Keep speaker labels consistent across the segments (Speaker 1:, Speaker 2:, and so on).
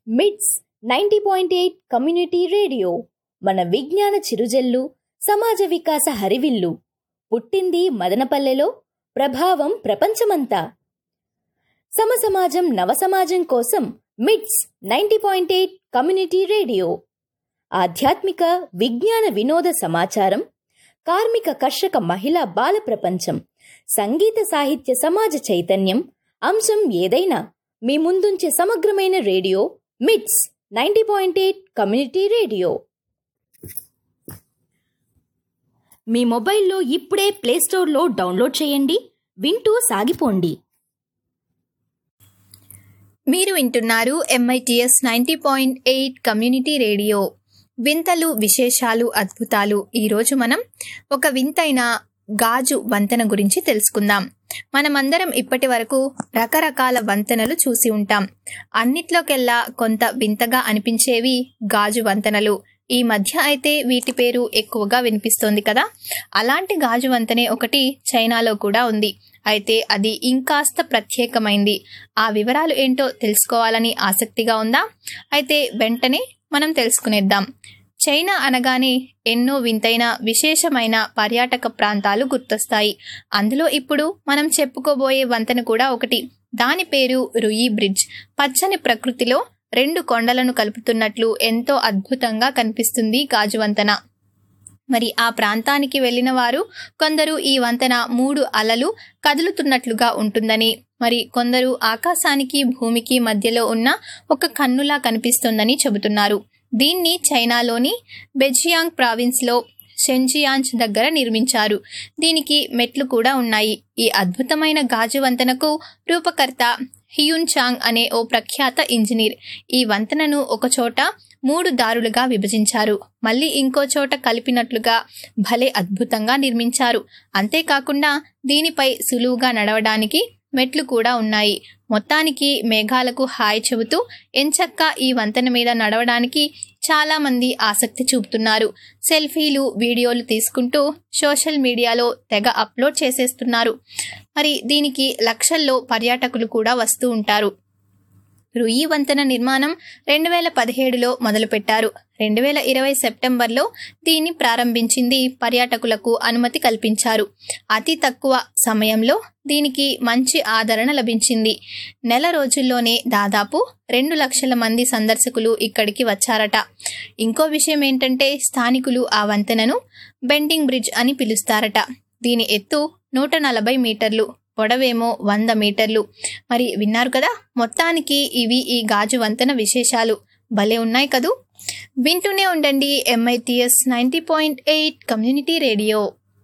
Speaker 1: మిట్స్ ninety point eight community radio మన విజ్ఞాన చిరుజల్లు సమాజ వికాస హరివిల్లు పుట్టింది మదనపల్లెలో ప్రభావం ప్రపంచమంతా సమసమాజం నవసమాజం కోసం MITS ninety point eight community radio ఆధ్యాత్మిక విజ్ఞాన వినోద సమాచారం కార్మిక కర్షక మహిళా బాల ప్రపంచం సంగీత సాహిత్య సమాజ చైతన్యం అంశం ఏదైనా మీ ముందుంచే సమగ్రమైన radio MITS ninety point eight community radio మీ మొబైల్లో ఇప్పుడే ప్లేస్టోర్లో డౌన్లోడ్ చేయండి వింటూ సాగిపోండి
Speaker 2: మీరు వింటున్నారు MITS ninety point eight community radio వింతలు విశేషాలు అద్భుతాలు ఈరోజు మనం ఒక వింతైన గాజు వంతెన గురించి తెలుసుకుందాం మనమందరం ఇప్పటి వరకు రకరకాల వంతెనలు చూసి ఉంటాం అన్నిట్లోకెల్లా కొంత వింతగా అనిపించేవి గాజు వంతెనలు ఈ మధ్య అయితే వీటి పేరు ఎక్కువగా వినిపిస్తోంది కదా అలాంటి గాజు వంతెనే ఒకటి చైనాలో కూడా ఉంది అయితే అది ఇంకాస్త ప్రత్యేకమైంది ఆ వివరాలు ఏంటో తెలుసుకోవాలని ఆసక్తిగా ఉందా అయితే వెంటనే మనం తెలుసుకునేద్దాం చైనా అనగానే ఎన్నో వింతైన విశేషమైన పర్యాటక ప్రాంతాలు గుర్తొస్తాయి అందులో ఇప్పుడు మనం చెప్పుకోబోయే వంతెన కూడా ఒకటి దాని పేరు రుయి బ్రిడ్జ్ పచ్చని ప్రకృతిలో రెండు కొండలను కలుపుతున్నట్లు ఎంతో అద్భుతంగా కనిపిస్తుంది గాజు వంతెన మరి ఆ ప్రాంతానికి వెళ్ళిన వారు కొందరు ఈ వంతెన మూడు అలలు కదులుతున్నట్లుగా ఉంటుందని మరి కొందరు ఆకాశానికి భూమికి మధ్యలో ఉన్న ఒక కన్నులా కనిపిస్తుందని చెబుతున్నారు దీన్ని చైనాలోని బెజియాంగ్ ప్రావిన్స్లో షెంజియాంచ్ దగ్గర నిర్మించారు దీనికి మెట్లు కూడా ఉన్నాయి ఈ అద్భుతమైన గాజు వంతెనకు రూపకర్త హియున్ చాంగ్ అనే ఓ ప్రఖ్యాత ఇంజనీర్ ఈ వంతెనను ఒకచోట మూడు దారులుగా విభజించారు మళ్ళీ ఇంకో చోట కలిపినట్లుగా భలే అద్భుతంగా నిర్మించారు అంతేకాకుండా దీనిపై సులువుగా నడవడానికి మెట్లు కూడా ఉన్నాయి మొత్తానికి మేఘాలకు హాయ్ చెబుతూ ఎంచక్క ఈ వంతెన మీద నడవడానికి చాలా మంది ఆసక్తి చూపుతున్నారు సెల్ఫీలు వీడియోలు తీసుకుంటూ సోషల్ మీడియాలో తెగ అప్లోడ్ చేసేస్తున్నారు మరి దీనికి లక్షల్లో పర్యాటకులు కూడా వస్తూ ఉంటారు రుయి వంతెన నిర్మాణం రెండు వేల పదిహేడులో మొదలుపెట్టారు రెండు వేల ఇరవై సెప్టెంబర్లో దీన్ని ప్రారంభించింది పర్యాటకులకు అనుమతి కల్పించారు అతి తక్కువ సమయంలో దీనికి మంచి ఆదరణ లభించింది నెల రోజుల్లోనే దాదాపు రెండు లక్షల మంది సందర్శకులు ఇక్కడికి వచ్చారట ఇంకో విషయం ఏంటంటే స్థానికులు ఆ వంతెనను బెండింగ్ బ్రిడ్జ్ అని పిలుస్తారట దీని ఎత్తు నూట నలభై మీటర్లు పొడవేమో వంద మీటర్లు మరి విన్నారు కదా మొత్తానికి ఇవి ఈ గాజు వంతెన విశేషాలు భలే ఉన్నాయి కదూ వింటూనే ఉండండి MITS ninety point eight community radio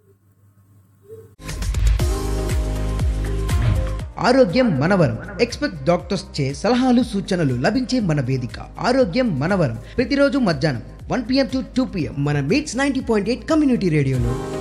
Speaker 3: ఆరోగ్యం మనవరం ఎక్స్పెక్ట్ డాక్టర్స్ చే సలహాలు సూచనలు లభించే మన వేదిక ఆరోగ్యం మనవరం ప్రతిరోజు మధ్యాహ్నం one PM to two PM మన MITS ninety point eight community రేడియోలో